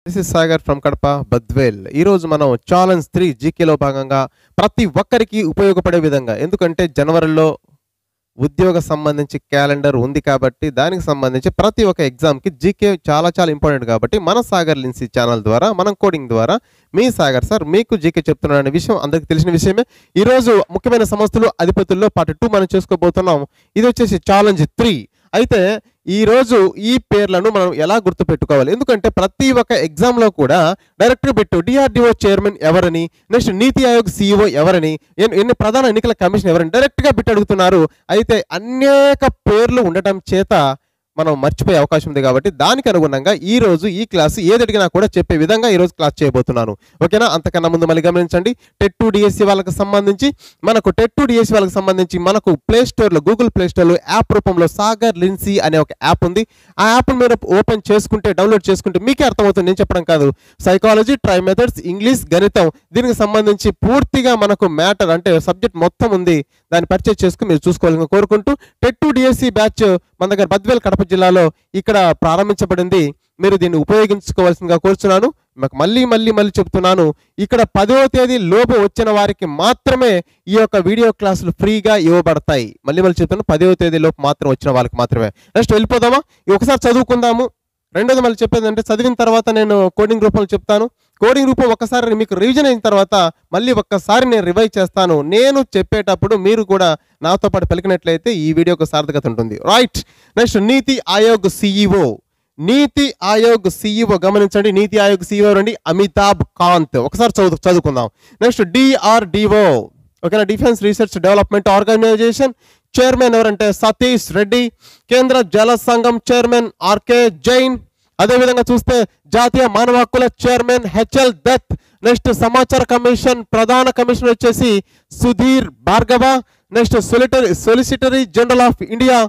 this is Sagar from Kadapa Badvel ఈ రోజు మనం ఛాలెంజ్ త్రీ జీకేలో భాగంగా ప్రతి ఒక్కరికి ఉపయోగపడే విధంగా ఎందుకంటే జనవరిలో ఉద్యోగ సంబంధించి క్యాలెండర్ ఉంది కాబట్టి దానికి సంబంధించి ప్రతి ఒక్క ఎగ్జామ్కి జీకే చాలా చాలా ఇంపార్టెంట్ కాబట్టి మన సాగర్ లిన్సీ ఛానల్ ద్వారా మనం కోడింగ్ ద్వారా మీ సాగర్ సార్ మీకు జీకే చెప్తున్నాను అనే విషయం అందరికీ తెలిసిన విషయమే ఈరోజు ముఖ్యమైన సంస్థలు అధిపతుల్లో పార్ట్ టూ మనం చేసుకోబోతున్నాం ఇది వచ్చేసి ఛాలెంజ్ త్రీ అయితే ఈ రోజు ఈ పేర్లను మనం ఎలా గుర్తుపెట్టుకోవాలి ఎందుకంటే ప్రతి ఒక్క ఎగ్జామ్ లో కూడా డైరెక్ట్ గా పెట్టు డిఆర్డిఓ చైర్మన్ ఎవరని నెక్స్ట్ నీతి ఆయోగ్ సీఈఓ ఎవరని ఎన్- ఎన్ని ప్రధాన ఎన్నికల కమిషన్ ఎవరని డైరెక్ట్ గా పెట్టి అడుగుతున్నారు అయితే అనేక పేర్లు ఉండటం చేత మనం మర్చిపోయే అవకాశం ఉంది కాబట్టి దానికి అనుగుణంగా ఈ రోజు ఈ క్లాస్ ఏది అడిగినా కూడా చెప్పే విధంగా ఈ రోజు క్లాస్ చేయబోతున్నాను ఓకేనా అంతకన్నా ముందు మళ్ళీ గమనించండి టెట్ టు డిఎస్సి వాళ్ళకి సంబంధించి మనకు టెట్ టు డిఎస్సి వాళ్ళకి సంబంధించి మనకు ప్లే స్టోర్లో గూగుల్ ప్లే స్టోర్లో యాప్ రూపంలో సాగర్ లిన్సీ అనే ఒక యాప్ ఉంది ఆ యాప్ మీరు ఓపెన్ చేసుకుంటే డౌన్లోడ్ చేసుకుంటే మీకే అర్థమవుతుంది నేను చెప్పడం కాదు సైకాలజీ ట్రై మెథడ్స్ ఇంగ్లీష్ గణితం దీనికి సంబంధించి పూర్తిగా మనకు మ్యాటర్ అంటే సబ్జెక్ట్ మొత్తం ఉంది దాన్ని పర్చేజ్ చేసుకుని మీరు చూసుకోవాలని కోరుకుంటూ టెట్ టు డిఎస్సి బ్యాచ్ మన దగ్గర బద్వేల్ కడప జిల్లాలో ఇక్కడ ప్రారంభించబడింది మీరు దీన్ని ఉపయోగించుకోవాల్సిందిగా కోరుచున్నాను మాకు మళ్ళీ మళ్ళీ మళ్ళీ చెప్తున్నాను ఇక్కడ పదవ తేదీ లోపు వచ్చిన వారికి మాత్రమే ఈ యొక్క వీడియో క్లాసులు ఫ్రీగా ఇవ్వబడతాయి మళ్ళీ మళ్ళీ చెప్తున్నాను పదవ తేదీ లోపు మాత్రం వచ్చిన వాళ్ళకి మాత్రమే నెక్స్ట్ వెళ్ళిపోదామా ఈ ఒకసారి చదువుకుందాము రెండోది మళ్ళీ చెప్పేది అంటే చదివిన తర్వాత నేను కోడింగ్ రూపంలో చెప్తాను కోడింగ్ రూపం ఒకసారి మీకు రివిజన్ అయిన తర్వాత మళ్ళీ ఒక్కసారి నేను రివైజ్ చేస్తాను నేను చెప్పేటప్పుడు మీరు కూడా నాతో పాటు పలికినట్లయితే ఈ వీడియోకు సార్థకత ఉంటుంది రైట్ నెక్స్ట్ నీతి ఆయోగ్ సిఇఓ నీతి ఆయోగ్ సిఇఓ గమనించండి నీతి ఆయోగ్ సిఇఓ రండి అమితాబ్ కాంత్ ఒకసారి చదువు చదువుకుందాం నెక్స్ట్ డిఆర్డిఓ ఓకేనా defence research development organisation chairman ఎవరంటే సతీష్ రెడ్డి కేంద్ర జల సంఘం చైర్మన్ ఆర్కే జైన్ అదేవిధంగా చూస్తే జాతీయ మానవ హక్కుల చైర్మన్ హెచ్ఎల్ దత్ నెక్స్ట్ సమాచార కమిషన్ ప్రధాన కమిషనర్ వచ్చేసి Sudhir Bhargava next solitary solicitor general of India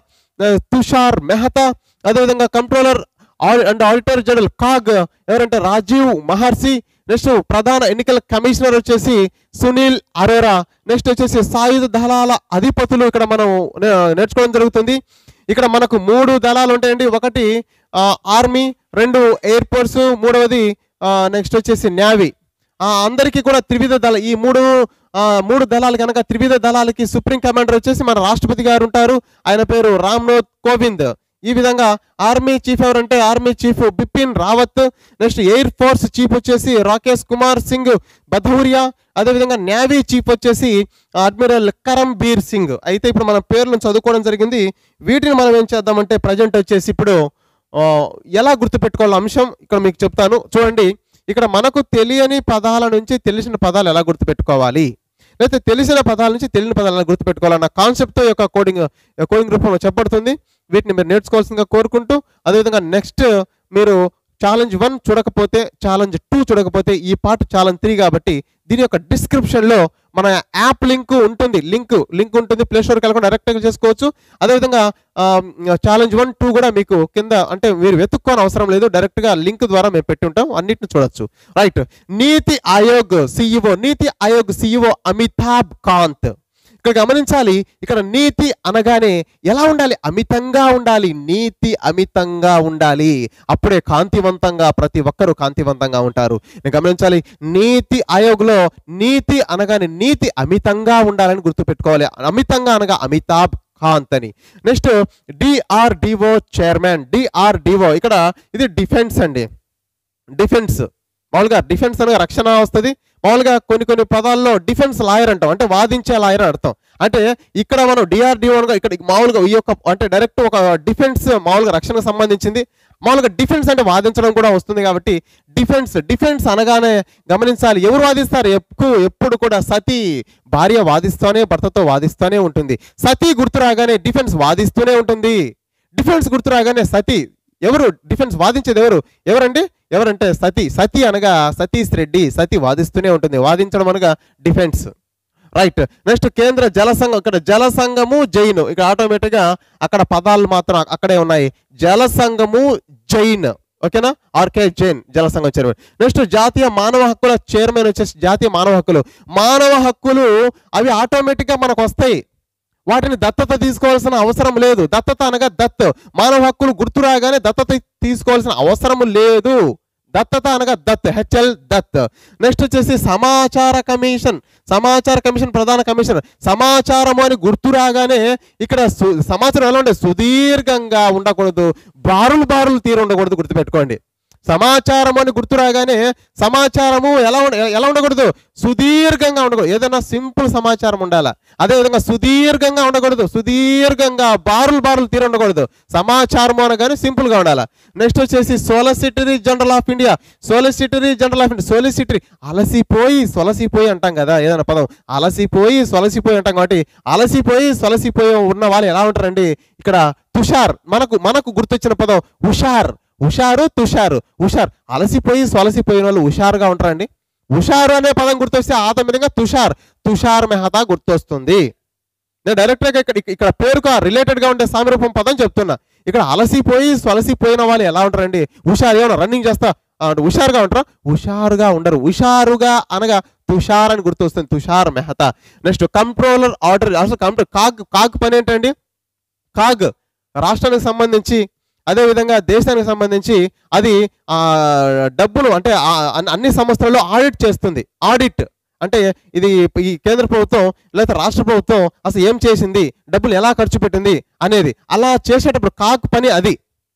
Tushar Mehta అదేవిధంగా controller and auditor general CAG ఎవరంటే రాజీవ్ మహర్షి నెక్స్ట్ ప్రధాన ఎన్నికల కమిషనర్ వచ్చేసి సునీల్ అరోరా నెక్స్ట్ వచ్చేసి సాయుధ దళాల అధిపతులు ఇక్కడ మనం నే- నేర్చుకోవడం జరుగుతుంది ఇక్కడ మనకు మూడు దళాలు ఉంటాయండి ఒకటి ఆ, ఆర్మీ రెండు ఎయిర్ ఫోర్స్ మూడవది నెక్స్ట్ వచ్చేసి నేవీ ఆ, అందరికీ కూడా త్రివిధ దళ ఈ మూడు ఆ, మూడు దళాలు కనుక త్రివిధ దళాలకి సుప్రీం కమాండర్ వచ్చేసి మన రాష్ట్రపతి గారు ఉంటారు ఆయన పేరు రామ్నాథ్ కోవింద్ ఈ విధంగా ఆర్మీ చీఫ్ ఎవరంటే army chief Bipin Rawat next air force chief వచ్చేసి రాకేష్ కుమార్ సింగ్ బధౌరియా అదేవిధంగా నేవీ చీఫ్ వచ్చేసి అడ్మిరల్ కరమ్ బీర్ సింగ్ అయితే ఇప్పుడు మనం పేర్లను చదువుకోవడం జరిగింది వీటిని మనం ఏం చేద్దామంటే ప్రజెంట్ వచ్చేసి ఇప్పుడు ఆ, ఎలా గుర్తుపెట్టుకోవాల అంశం ఇక్కడ మీకు చెప్తాను చూడండి ఇక్కడ మనకు తెలియని పదాల నుంచి తెలిసిన పదాలు ఎలా గుర్తుపెట్టుకోవాలి లేకపోతే తెలిసిన పదాల నుంచి తెలియని పదాలు ఎలా గుర్తుపెట్టుకోవాలన్న కాన్సెప్ట్ యొక్క కోడింగ్ కోడింగ్ రూపంలో చెప్పబడుతుంది వీటిని మీరు నేర్చుకోవాల్సిందిగా కోరుకుంటూ అదేవిధంగా నెక్స్ట్ మీరు ఛాలెంజ్ వన్ చూడకపోతే ఛాలెంజ్ టూ చూడకపోతే ఈ పార్ట్ ఛాలెంజ్ త్రీ కాబట్టి దీని యొక్క డిస్క్రిప్షన్లో మన యాప్ లింక్ ఉంటుంది లింక్ లింక్ ఉంటుంది ప్లే స్టోర్కి వెళ్ళకుండా డైరెక్ట్గా చేసుకోవచ్చు అదేవిధంగా ఛాలెంజ్ వన్ టూ కూడా మీకు కింద అంటే మీరు వెతుక్కోని అవసరం లేదు డైరెక్ట్గా లింక్ ద్వారా మేము పెట్టి ఉంటాం అన్నిటిని చూడొచ్చు రైట్ నీతి ఆయోగ్ సిఇఓ నీతి ఆయోగ్ సిఇఓ అమితాబ్ కాంత్ ఇక్కడ గమనించాలి ఇక్కడ నీతి అనగానే ఎలా ఉండాలి అమితంగా ఉండాలి నీతి అమితంగా ఉండాలి అప్పుడే కాంతివంతంగా ప్రతి ఒక్కరూ కాంతివంతంగా ఉంటారు నేను గమనించాలి నీతి ఆయోగ్లో నీతి అనగానే నీతి అమితంగా ఉండాలని గుర్తుపెట్టుకోవాలి అమితంగా అనగా అమితాబ్ కాంత్ అని నెక్స్ట్ డిఆర్డిఓ చైర్మన్ డిఆర్డిఓ ఇక్కడ ఇది డిఫెన్స్ అండి డిఫెన్స్ మామూలుగా డిఫెన్స్ అనగా రక్షణ వస్తుంది మామూలుగా కొన్ని కొన్ని పదాల్లో డిఫెన్స్ లాయర్ అంటాం అంటే వాదించే లాయర్ అని అర్థం అంటే ఇక్కడ మనం డిఆర్డిఓ అనగా ఇక్కడ మామూలుగా ఈ యొక్క అంటే డైరెక్ట్ ఒక డిఫెన్స్ మామూలుగా రక్షణకు సంబంధించింది మామూలుగా డిఫెన్స్ అంటే వాదించడం కూడా వస్తుంది కాబట్టి డిఫెన్స్ డిఫెన్స్ అనగానే గమనించాలి ఎవరు వాదిస్తారు ఎక్కువ ఎప్పుడు కూడా సతీ భార్య వాదిస్తూనే భర్తతో వాదిస్తూనే ఉంటుంది సతీ గుర్తు రాగానే డిఫెన్స్ వాదిస్తూనే ఉంటుంది డిఫెన్స్ గుర్తు రాగానే సతీ ఎవరు డిఫెన్స్ వాదించేది ఎవరు ఎవరండి ఎవరంటే సతీ సతీ అనగా సతీష్ రెడ్డి సతీ వాదిస్తూనే ఉంటుంది వాదించడం అనగా డిఫెన్స్ రైట్ నెక్స్ట్ కేంద్ర జల సంఘం ఇక్కడ జల సంఘము జైన్ ఇక ఆటోమేటిక్గా అక్కడ పదాలు మాత్రం అక్కడే ఉన్నాయి జల సంఘము జైన్ ఓకేనా ఆర్కే జైన్ జల సంఘం చైర్మన్ నెక్స్ట్ జాతీయ మానవ హక్కుల చైర్మన్ వచ్చేసి జాతీయ మానవ హక్కులు మానవ హక్కులు అవి ఆటోమేటిక్గా మనకు వస్తాయి వాటిని దత్తత తీసుకోవాల్సిన అవసరం లేదు దత్తత అనగా దత్ మానవ హక్కులు గుర్తు రాగానే దత్తత తీసుకోవాల్సిన అవసరం లేదు దత్తత అనగా దత్ హెచ్ఎల్ దత్ నెక్స్ట్ వచ్చేసి సమాచార కమిషన్ సమాచార కమిషన్ ప్రధాన కమిషనర్ సమాచారము అని గుర్తు రాగానే ఇక్కడ సు- సమాచారం ఎలా ఉండే సుదీర్ఘంగా ఉండకూడదు బారులు బారులు తీరు ఉండకూడదు గుర్తుపెట్టుకోండి సమాచారం అని గుర్తు రాగానే సమాచారము ఎలా ఉండ ఎలా ఉండకూడదు సుదీర్ఘంగా ఉండకూడదు ఏదైనా సింపుల్ సమాచారం ఉండాలా అదేవిధంగా సుదీర్ఘంగా ఉండకూడదు సుదీర్ఘంగా బారులు బారులు తీరు ఉండకూడదు సమాచారము అనగానే సింపుల్ గా ఉండాలి నెక్స్ట్ వచ్చేసి solicitor general of India solicitor general of India solicitor అలసిపోయి సొలసిపోయి అంటాం కదా ఏదైనా పదం అలసిపోయి సొలసిపోయి అంటాం కాబట్టి అలసిపోయి సొలసిపోయి ఉన్న వాళ్ళు ఎలా ఉంటారండి ఇక్కడ తుషార్ మనకు మనకు గుర్తొచ్చిన పదం హుషార్ హుషారు తుషారు హుషార్ అలసిపోయి సొలసిపోయిన వాళ్ళు హుషారుగా ఉంటారండి హుషారు అనే పదం గుర్తొస్తే ఆటోమేటిక్గా తుషార్ తుషార్ మెహతా గుర్తొస్తుంది నేను డైరెక్ట్గా ఇక్కడ ఇక్కడ పేరుగా రిలేటెడ్ గా ఉండే సామరూపం పదం చెప్తున్నా ఇక్కడ అలసిపోయి సొలసిపోయిన వాళ్ళు ఎలా ఉంటారండి హుషారు ఏమన్నా రన్నింగ్ చేస్తా ఆ, అంటే హుషారుగా ఉంటారా హుషారుగా ఉండరు హుషారుగా అనగా తుషార్ అని గుర్తొస్తుంది Tushar Mehta next controller order అసలు కంట్రోల్ కాగ్ కాగ్ పని ఏంటండి కాగ్ రాష్ట్రానికి సంబంధించి అదే విధంగా దేశానికి సంబంధించి అది ఆ, డబ్బులు అంటే ఆ, అన్ని- అన్ని సంస్థలలో ఆడిట్ చేస్తుంది ఆడిట్ అంటే ఇది ఈ కేంద్ర ప్రభుత్వం లేదా రాష్ట్ర ప్రభుత్వం అసలు ఏం చేసింది డబ్బులు ఎలా ఖర్చు పెట్టింది అనేది అలా చేసేటప్పుడు కాక్ పని అది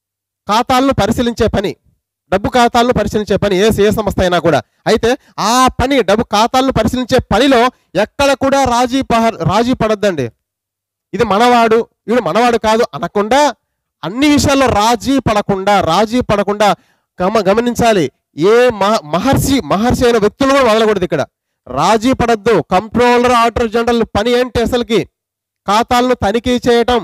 ఖాతాలను పరిశీలించే పని డబ్బు ఖాతాలను పరిశీలించే పని ఏ ఏ సంస్థ అయినా కూడా అయితే ఆ పని డబ్బు ఖాతాలను పరిశీలించే పనిలో ఎక్కడ కూడా రాజీ పహ రాజీ పడొద్దండి ఇది మనవాడు వీడు మనవాడు కాదు అనకుండా అన్ని విషయాల్లో రాజీ పడకుండా రాజీ పడకుండా గమ గమనించాలి ఏ మహ- మహర్షి మహర్షి అయిన వ్యక్తులు కూడా వదలకూడదు ఇక్కడ రాజీ పడద్దు కంట్రోలర్ ఆర్డర్ జనరల్ పని ఏంటి అసలుకి ఖాతాలను తనిఖీ చేయటం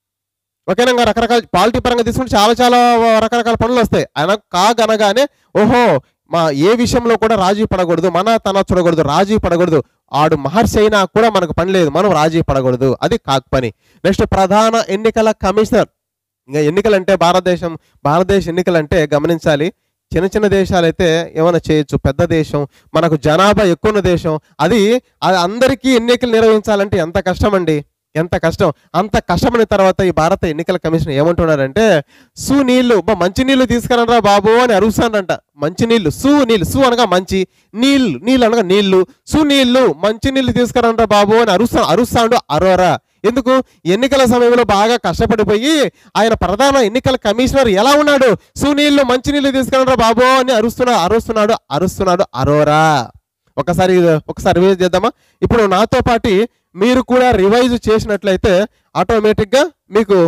ఓకేనా ఇంకా రకరకాల పాలిటీ పరంగా తీసుకుంటే చాలా చాలా రకరకాల పనులు వస్తాయి ఆయన కాగ్ అనగానే ఓహో మా ఏ విషయంలో కూడా రాజీ పడకూడదు మన తన చూడకూడదు రాజీ పడకూడదు ఆడు మహర్షి అయినా కూడా మనకు పని లేదు మనం రాజీ పడకూడదు అది కాక్ పని నెక్స్ట్ ప్రధాన ఎన్నికల కమిషనర్ ఇంకా ఎన్నికలంటే భారతదేశం భారతదేశ ఎన్నికలంటే గమనించాలి చిన్న చిన్న దేశాలైతే ఏమైనా చేయొచ్చు పెద్ద దేశం మనకు జనాభా ఎక్కువ ఉన్న దేశం అది అది అందరికీ ఎన్నికలు నిర్వహించాలంటే ఎంత కష్టం అండి ఎంత కష్టం అంత కష్టమైన తర్వాత ఈ భారత ఎన్నికల కమిషన్ ఏమంటున్నారంటే సు నీళ్లు బా మంచి నీళ్లు తీసుకురండ్రా బాబు అని అరుస్తానంట మంచి నీళ్లు సు నీళ్లు సు అనగా మంచి నీళ్లు నీళ్ళు అనగా నీళ్లు సు నీళ్లు మంచి నీళ్లు తీసుకురండ్రా బాబు అని అరుస్తా అరుస్తాడు అరోరా ఎందుకు ఎన్నికల సమయంలో బాగా కష్టపడిపోయి ఆయన ప్రధాన ఎన్నికల కమిషనర్ ఎలా ఉన్నాడు సునీళ్ళు మంచినీళ్ళు తీసుకురా బాబు అని అరుస్తున్నాడు అరుస్తున్నాడు అరుస్తున్నాడు అరోరా ఒకసారి ఒకసారి రివైజ్ చేద్దామా ఇప్పుడు నాతో పాటి మీరు కూడా రివైజ్ చేసినట్లయితే ఆటోమేటిక్గా మీకు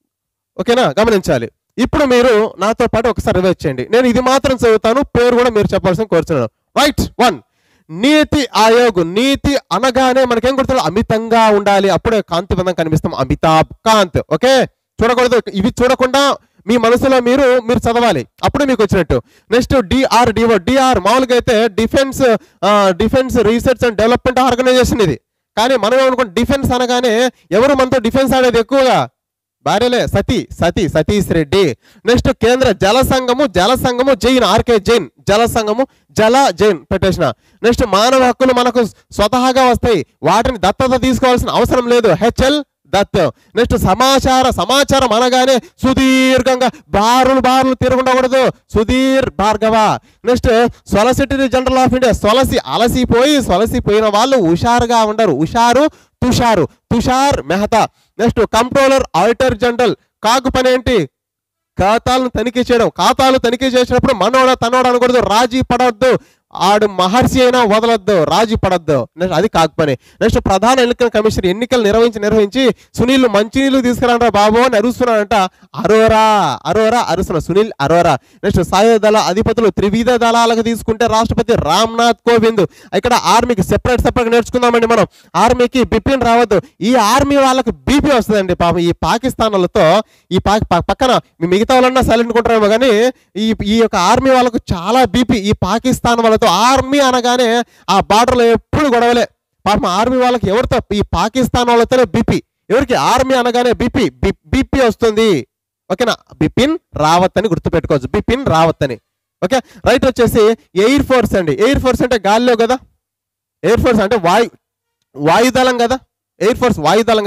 ఓకేనా గమనించాలి ఇప్పుడు మీరు నాతో పాటు ఒకసారి రివైజ్ చేయండి నేను ఇది మాత్రం చదువుతాను పేరు కూడా మీరు చెప్పాల్సిన కోరుతున్నాను రైట్ వన్ నీతి ఆయోగ్ నీతి అనగానే మనకేం గుర్తుంది అమితంగా ఉండాలి అప్పుడే కాంతివంతం కనిపిస్తాం అమితాబ్ కాంత్ ఓకే చూడకూడదు ఇవి చూడకుండా మీ మనసులో మీరు మీరు చదవాలి అప్పుడు మీకు వచ్చినట్టు నెక్స్ట్ డిఆర్డిఓ డిఆర్ మామూలుగా అయితే defence defence research and development organisation ఇది కానీ మనం ఏమనుకుంటాం డిఫెన్స్ అనగానే ఎవరు మనతో డిఫెన్స్ ఆడేది ఎక్కువగా భార్యలే సతీ సతీ సతీష్ రెడ్డి నెక్స్ట్ కేంద్ర జల సంఘము జల సంఘము జైన్ ఆర్కే జైన్ జల సంఘము జల జైన్ పెట్టేసిన నెక్స్ట్ మానవ హక్కులు మనకు స్వతహాగా వస్తాయి వాటిని దత్తత తీసుకోవాల్సిన అవసరం లేదు హెచ్ఎల్ దత్ నెక్స్ట్ సమాచార సమాచారం అనగానే సుదీర్ఘంగా బారులు బారులు తిరగకూడదు Sudhir Bhargava next solicitor general of India సొలసి అలసిపోయి సొలసిపోయిన వాళ్ళు హుషారుగా ఉండరు హుషారు Tushar Tushar Mehta next controller auditor general CAG పని ఏంటి ఖాతాలను తనిఖీ చేయడం ఖాతాలు తనిఖీ చేసినప్పుడు మనోడ తనోడ అనకూడదు రాజీ పడవద్దు ఆడు మహర్షి అయినా వదలొద్దు రాజీ పడద్దు నెక్స్ట్ అది కాకపోయి నెక్స్ట్ ప్రధాన ఎన్నికల కమిషన్ ఎన్నికలు నిర్వహించి నిర్వహించి సునీల్ మంచినీళ్ళు తీసుకురాండ్రా బాబు అని అరుస్తున్నాడంట అరోరా అరోరా అరుస్తున్నా సునీల్ అరోరా నెక్స్ట్ సాయుధ దళ అధిపతులు త్రివిధ దళాలకు తీసుకుంటే రాష్ట్రపతి రామ్నాథ్ కోవింద్ ఇక్కడ ఆర్మీకి సెపరేట్ సెపరేట్ నేర్చుకుందామండి మనం ఆర్మీకి బిపిన్ రావద్దు ఈ ఆర్మీ వాళ్ళకి బీపీ వస్తుందండి పాపం ఈ పాకిస్తాన్ వాళ్ళతో ఈ పాక్ ప- పక్కన మీ మిగతా వాళ్ళన్నా సైలెంట్ కొంటారేమో కానీ ఈ ఈ యొక్క ఆర్మీ వాళ్ళకు చాలా బీపీ ఈ పాకిస్తాన్ వాళ్ళతో ఆర్మీ అనగానే ఆ బార్డర్లో ఎప్పుడు గొడవలే పాపం ఆర్మీ వాళ్ళకి ఎవరితో ఈ పాకిస్తాన్ వాళ్ళతోనే బీపీ ఎవరికి ఆర్మీ అనగానే బీపీ బీపీ వస్తుంది ఓకేనా బిపిన్ రావత్ అని గుర్తుపెట్టుకోవచ్చు బిపిన్ రావత్ అని ఓకే రైట్ వచ్చేసి ఎయిర్ ఫోర్స్ అండి ఎయిర్ ఫోర్స్ అంటే గాల్లో కదా ఎయిర్ ఫోర్స్ అంటే వాయు వాయుదళం కదా ఎయిర్ ఫోర్స్ వాయుదళం కదా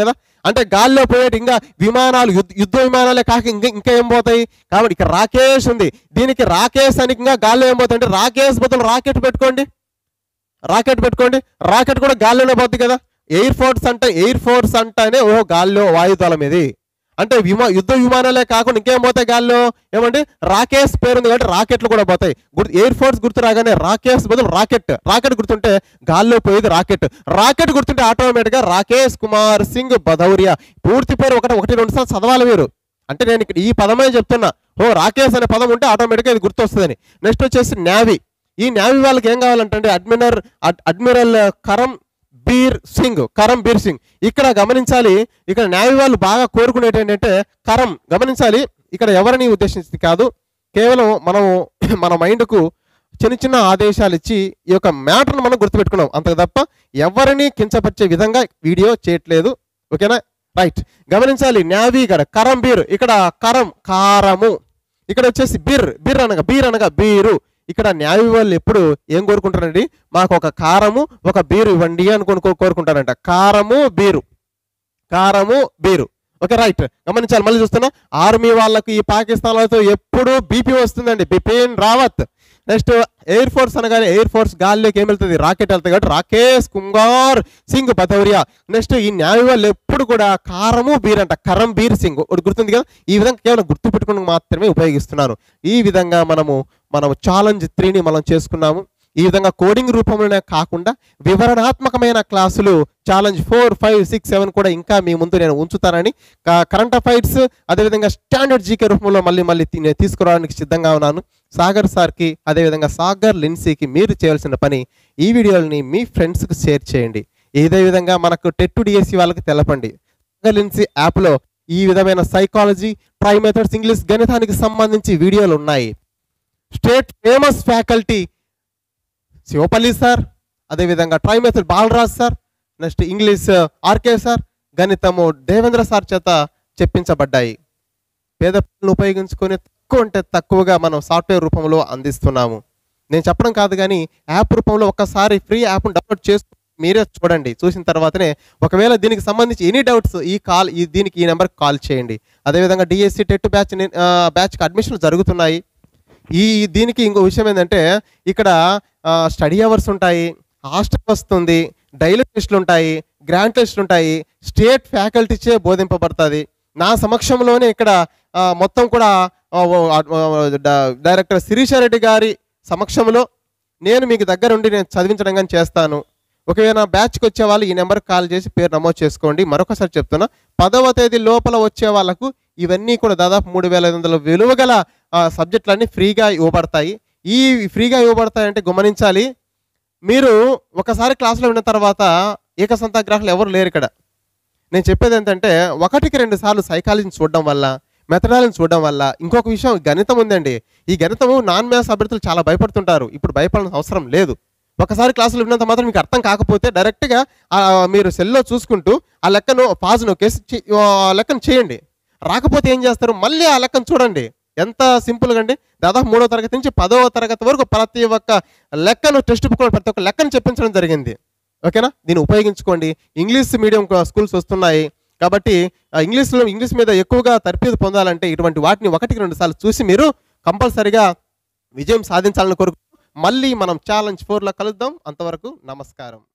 అంటే గాల్లో పోయేటి ఇంకా విమానాలు యుద్ధ యుద్ధ విమానాలే కాక ఇంకా ఇంకా ఏం పోతాయి కాబట్టి ఇక్కడ రాకేష్ ఉంది దీనికి రాకేష్ అని ఇంకా గాల్లో ఏం పోతాయి అంటే రాకేష్ బదులు రాకెట్ పెట్టుకోండి రాకెట్ పెట్టుకోండి రాకెట్ కూడా గాల్లోనే పోద్ది కదా ఎయిర్ ఫోర్స్ అంటే ఎయిర్ ఫోర్స్ అంటేనే ఓ గాల్లో వాయుదళం ఇది అంటే విమా యుద్ధ విమానాలే కాకుండా ఇంకేం పోతాయి గాల్లో ఏమంటే రాకేష్ పేరు ఉంది కాబట్టి రాకెట్లు కూడా పోతాయి గుర్తు ఎయిర్ ఫోర్స్ గుర్తు రాగానే రాకేష్ బదులు రాకెట్ రాకెట్ గుర్తుంటే గాల్లో పోయేది రాకెట్ రాకెట్ గుర్తుంటే ఆటోమేటిక్గా రాకేష్ కుమార్ సింగ్ భదౌరియా పూర్తి పేరు ఒకటి ఒకటి రెండు సార్లు చదవాలి మీరు అంటే నేను ఇక్కడ ఈ పదమే చెప్తున్నా ఓ రాకేష్ అనే పదం ఉంటే ఆటోమేటిక్గా ఇది గుర్తొస్తుందని నెక్స్ట్ వచ్చేసి నేవీ ఈ నేవీ వాళ్ళకి ఏం కావాలంటే admiral admiral Karambir Singh Karambir Singh ఇక్కడ గమనించాలి ఇక్కడ నేవీ వాళ్ళు బాగా కోరుకునేది ఏంటంటే కరం గమనించాలి ఇక్కడ ఎవరిని ఉద్దేశించింది కాదు కేవలం మనం మన మైండ్కు చిన్న చిన్న ఆదేశాలు ఇచ్చి ఈ యొక్క మ్యాటర్ను మనం గుర్తుపెట్టుకున్నాం అంతకు తప్ప ఎవరిని కించపరిచే విధంగా వీడియో చేయట్లేదు ఓకేనా రైట్ గమనించాలి నేవీ ఇక్కడ కరం బీర్ ఇక్కడ కరం కారము ఇక్కడ వచ్చేసి బిర్ బిర్ అనగా బీర్ అనగా బీరు ఇక్కడ న్యాయ వాళ్ళు ఎప్పుడు ఏం కోరుకుంటారండి మాకు ఒక కారము ఒక బీరు ఇవ్వండి అని కొనుక్కో కోరుకుంటారంట కారము బీరు కారము బీరు ఓకే రైట్ గమనించాలి మళ్ళీ చూస్తున్నా ఆర్మీ వాళ్ళకు ఈ పాకిస్తాన్ వాళ్ళతో ఎప్పుడు బీపీ వస్తుందండి Bipin Rawat next air force అనగానే ఎయిర్ ఫోర్స్ గాల్లోకి ఏం వెళ్తుంది రాకెట్ వెళ్తుంది కాబట్టి రాకేష్ కుంగార్ సింగ్ బతౌరియా నెక్స్ట్ ఈ న్యాయ వాళ్ళు ఎప్పుడు కూడా కారము బీర్ అంట కరం బీర్ సింగ్ ఒకటి గుర్తుంది కదా ఈ విధంగా కేవలం గుర్తు పెట్టుకుని మాత్రమే ఉపయోగిస్తున్నాను ఈ విధంగా మనము మనం ఛాలెంజ్ త్రీని మనం చేసుకున్నాము ఈ విధంగా కోడింగ్ రూపంలోనే కాకుండా వివరణాత్మకమైన క్లాసులు challenge four five six seven కూడా ఇంకా మీ ముందు నేను ఉంచుతానని కరెంట్ అఫైర్స్ అదేవిధంగా స్టాండర్డ్ జీకే రూపంలో మళ్ళీ మళ్ళీ తీ- నేను తీసుకురావడానికి సిద్ధంగా ఉన్నాను సాగర్ సార్కి అదేవిధంగా సాగర్ లిన్సీకి మీరు చేయాల్సిన పని ఈ వీడియోని మీ ఫ్రెండ్స్కి షేర్ చేయండి ఇదే విధంగా మనకు టెట్ డిఎస్సి వాళ్ళకి తెలపండి సాగర్ లిన్సీ యాప్లో ఈ విధమైన సైకాలజీ ట్రై మెథడ్స్ ఇంగ్లీష్ గణితానికి సంబంధించి వీడియోలు ఉన్నాయి state famous faculty Shivapalli sir అదేవిధంగా try method Balaraj sir next English RK sir గణితము దేవేంద్ర సార్ చేత చెప్పించబడ్డాయి పేద పిల్లలు ఉపయోగించుకొని తక్కువ అంటే తక్కువగా మనం సాఫ్ట్వేర్ రూపంలో అందిస్తున్నాము నేను చెప్పడం కాదు కానీ యాప్ రూపంలో ఒక్కసారి ఫ్రీ యాప్ను డౌన్లోడ్ చేసి మీరే చూడండి చూసిన తర్వాతనే ఒకవేళ దీనికి సంబంధించి ఎనీ డౌట్స్ ఈ కాల్ ఈ దీనికి ఈ నెంబర్కి కాల్ చేయండి అదేవిధంగా డిఎస్సి టెట్ బ్యాచ్ బ్యాచ్కి అడ్మిషన్లు జరుగుతున్నాయి ఈ దీనికి ఇంకో విషయం ఏంటంటే ఇక్కడ స్టడీ అవర్స్ ఉంటాయి హాస్టల్ వస్తుంది డైలీ టెస్ట్లు ఉంటాయి గ్రాండ్ టెస్ట్లు ఉంటాయి స్టేట్ ఫ్యాకల్టీచే బోధింపబడుతుంది నా సమక్షంలోనే ఇక్కడ ఆ, మొత్తం కూడా ఆ, ఓ, ఆ, ఆ, డ- డైరెక్టర్ శిరీషారెడ్డి గారి సమక్షంలో నేను మీకు దగ్గర ఉండి నేను చదివించడం కానీ చేస్తాను ఒకవేళ బ్యాచ్కి వచ్చే వాళ్ళు ఈ నెంబర్కి కాల్ చేసి పేరు నమోదు చేసుకోండి మరొకసారి చెప్తున్నా పదవ తేదీ లోపల వచ్చే వాళ్ళకు ఇవన్నీ కూడా దాదాపు మూడు వేల ఐదు వందల విలువ గల ఆ, సబ్జెక్టులన్నీ ఫ్రీగా ఇవ్వబడతాయి ఈ ఫ్రీగా ఇవ్వబడతాయంటే గమనించాలి మీరు ఒకసారి క్లాసులో విన్న తర్వాత ఏకసంతాగ్రాహులు ఎవరు లేరు ఇక్కడ నేను చెప్పేది ఏంటంటే ఒకటికి రెండు సార్లు సైకాలజీని చూడడం వల్ల మెథడాలను చూడడం వల్ల ఇంకొక విషయం గణితం ఉందండి ఈ గణితము నాన్ మ్యాథ్స్ అభ్యర్థులు చాలా భయపడుతుంటారు ఇప్పుడు భయపడాల్సిన అవసరం లేదు ఒకసారి క్లాసులు విన్నంత మాత్రం మీకు అర్థం కాకపోతే డైరెక్ట్గా ఆ, మీరు సెల్లో చూసుకుంటూ ఆ లెక్కను పాజ్ నొక్కేసి చే- ఆ లెక్కను చేయండి రాకపోతే ఏం చేస్తారు మళ్ళీ ఆ లెక్కను చూడండి ఎంత సింపుల్గా అండి దాదాపు మూడో తరగతి నుంచి పదవ తరగతి వరకు ప్రతి ఒక్క లెక్కను టెక్స్ట్ బుక్లో ప్రతి ఒక్క లెక్కను చెప్పించడం జరిగింది ఓకేనా దీన్ని ఉపయోగించుకోండి ఇంగ్లీష్ మీడియం స్కూల్స్ వస్తున్నాయి కాబట్టి ఆ ఇంగ్లీష్లో ఇంగ్లీష్ మీద ఎక్కువగా తర్ఫీదు పొందాలంటే ఇటువంటి వాటిని ఒకటికి రెండు సార్లు చూసి మీరు కంపల్సరిగా విజయం సాధించాలని కోరుకు మళ్ళీ మనం ఛాలెంజ్ ఫోర్లో కలుద్దాం అంతవరకు నమస్కారం